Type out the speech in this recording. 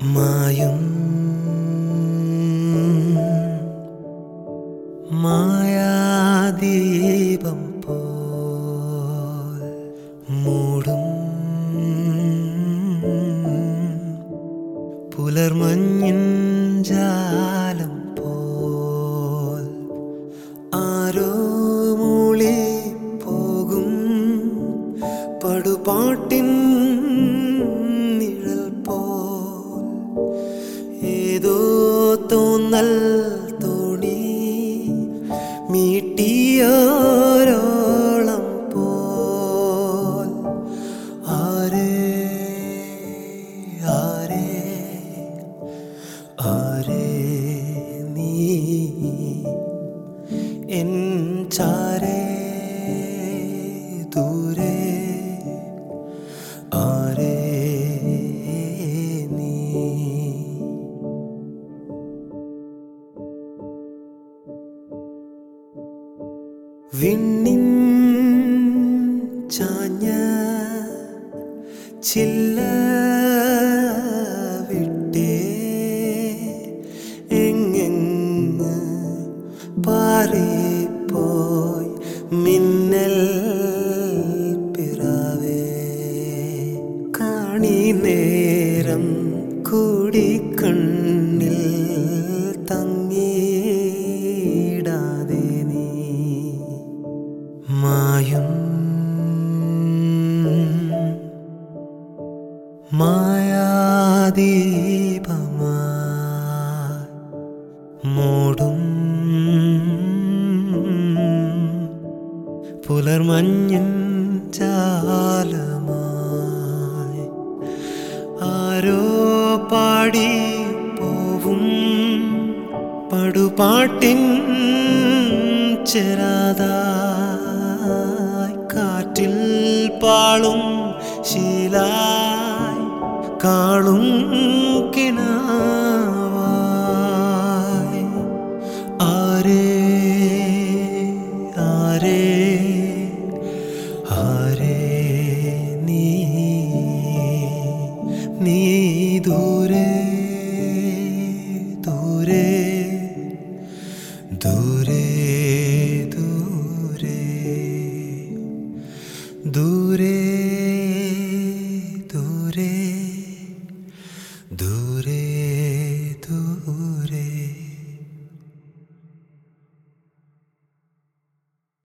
മായും മായാദീപം പോൽ മൂടും പുലർമഞ്ഞിൻ ജാലം പോൽ ആരോ മൂളി പോകും പടുപാട്ടിൻ നിഴൽ പോൽ ഏതോ തോന്നൽ തോണി മീട്ടിയോരോളം പോൽ ആരേ ആരേ ആരേ നീ എൻ ചാരേ ദൂരെ ആരേ നീ വിണ്ണിൻ ചാഞ്ഞ ചില്ല വിട്ടേ എങ്ങെങ്ങ് പാറിപ്പോയി മിന്നൽ പിറാവേ കാണി നേരം കൂടി കണ്ണിൽ തങ്ങിയിടാതെ നീ മായും മായാദീപമായി മൂടും പുലർമഞ്ഞിൻ ജാലമായി ആരോ പാടി പോവും പടുപാട്ടിൻ ചെറാതായി കാറ്റിൽ പാളും ശീലായി കാണും കിനാവായി ആരേ ആരേ ആരേ നീ നീ ദൂരെ ദൂരെ ദൂരെ